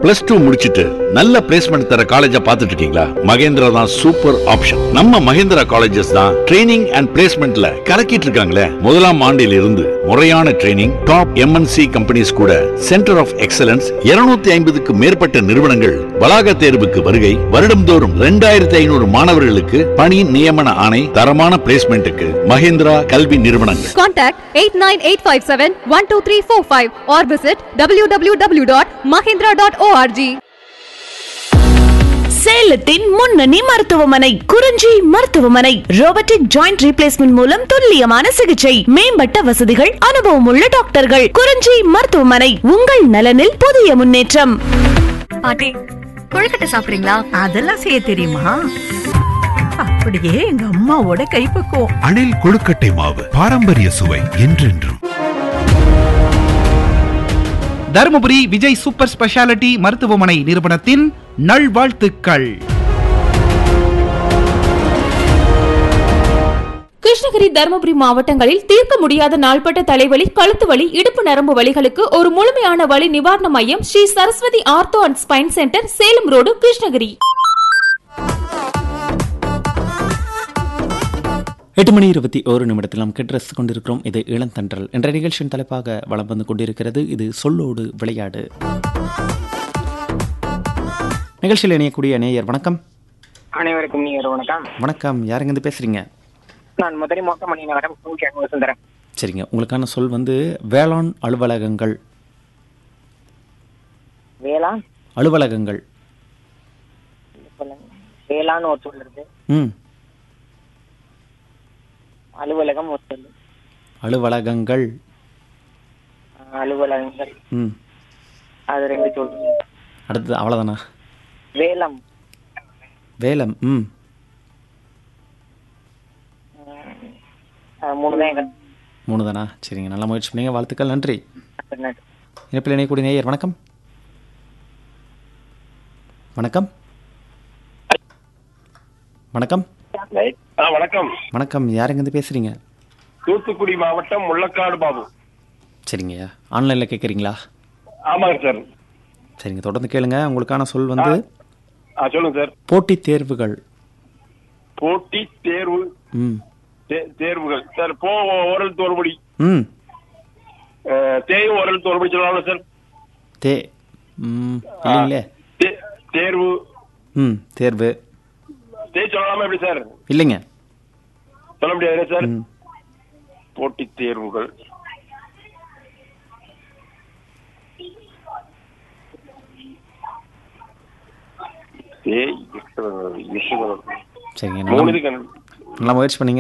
Plus two முடிச்சிட்டு நல்ல placement தர காலேஜா பார்த்துட்டு இருக்கீங்களா மகேந்திரா தான் சூப்பர் ஆப்ஷன் நம்ம மகேந்திரா காலேஜஸ் தான் ட்ரைனிங் அண்ட் பிளேஸ்மெண்ட்ல கலக்கிட்டு இருக்காங்களே முதலாம் ஆண்டில் இருந்து முறையான ட்ரைனிங் டாப் எம்என்சி கம்பெனிஸ் கூட சென்டர் ஆஃப் எக்ஸலன்ஸ் 250 ஐம்பதுக்கு மேற்பட்ட நிறுவனங்கள் வளாக தேர்வுக்கு வருகை வருடம்தோறும் ரெண்டாயிரத்தி ஐநூறு மாணவர்களுக்கு பணி நியமன ஆணை தரமான பிளேஸ்மெண்ட்டுக்கு மகேந்திரா கல்வி நிறுவனங்கள் Contact 89857-12345 or visit www.mahindra.org. சேலத்தின் முன்னணி மருத்துவமனை குறிஞ்சி மருத்துவமனை ரோபோட்டிக் ஜாயிண்ட் ரீப்ளேஸ்மெண்ட் மூலம் துல்லியமான சிகிச்சை மேம்பட்ட வசதிகள் அனுபவம் உள்ள டாக்டர்கள் குறிஞ்சி மருத்துவமனை உங்கள் நலனில் புதிய முன்னேற்றம் பாட்டி கொழுக்கட்டை சாப்பிடுறீங்களா அதெல்லாம் செய்ய தெரியுமா அப்படியே எங்க அம்மாவோட கைப்பக்குவம் அணில் கொழுக்கட்டை மாவு பாரம்பரிய சுவை என்றென்றும் தருமபுரி விஜய் சூப்பர் ஸ்பெஷாலிட்டி மருத்துவமனை நிறுவனத்தின் நல்வாழ்த்துக்கள் கிருஷ்ணகிரி தருமபுரி மாவட்டங்களில் தீர்க்க முடியாத நாள்பட்ட தலைவலி கழுத்து வலி இடுப்பு நரம்பு வலிகளுக்கு ஒரு முழுமையான வலி நிவாரண மையம் Sri Saraswathi ortho and spine centre Salem road Krishnagiri எட்டு மணி இருபத்தி ஒரு நிமிடத்தில் நாம் கெட்ரஸ் கொண்டிருக்கிறோம் இது இளந்தன்றல் என்ற நிகழ்ச்சியின் தலைப்பாக வலம் வந்து கொண்டிருக்கிறது இது சொல்லோடு விளையாடு நிகழ்ச்சியில் இணையக்கூடிய நேயர் வணக்கம் அனைவருக்கும் நீங்க வணக்கம் வணக்கம் யாருங்க இருந்து பேசுறீங்க நான் முதலி மொக்கமணி நகரம் கூக்கியாக வசுந்தரன் சரிங்க உங்களுக்கான சொல் வந்து வேளாண் அலுவலகங்கள் வேளாண் அலுவலகங்கள் சொல்லுங்க வேளாண் ஒரு சொல் இருக்கு ம் அலுவலகம் ஒரு சொல் அலுவலகங்கள் அஹ் அலுவலகங்கள் ம் அது ரெண்டு சொல் அடுத்தது அவ்வளோதானா வேலம் வேலம் ம் அது மூணு தான் எங்க மூணு தானா சரிங்க நல்ல முயற்சி பண்ணீங்க வாழ்த்துக்கள் நன்றி நன்றி. இணைப்பில் இணையக்கூடிய நேயர் வணக்கம் வணக்கம் வணக்கம் ஆ வணக்கம் வணக்கம் யாருங்க இருந்து பேசுறீங்க தூத்துக்குடி மாவட்டம் முள்ளக்காடு பாபு சரிங்கய்யா ஆன்லைனில் கேட்குறீங்களா ஆமாங்க சார் சரிங்க தொடர்ந்து கேளுங்க உங்களுக்கான சொல் வந்து ஆ சொல்லுங்க சார் போட்டித் தேர்வுகள் போட்டி தேர்வு ம் தே- தேர்வுகள் சார் போ ஓரல் தோறுபடி ம் தேயும் ஓரல் தோறுபடி சொல்லலாம்ல சார் தே ம் இல்லைங்களே தே- தேர்வு ம் தேர்வு தே சொல்லலாமா எப்படி சார் இல்லைங்க சொல்ல முடியாது சார் ம் போட்டி தேர்வுகள் தேய் சரிங்க மூணு நல்லா இதுக்கு நல்லா முயற்சி பண்ணீங்க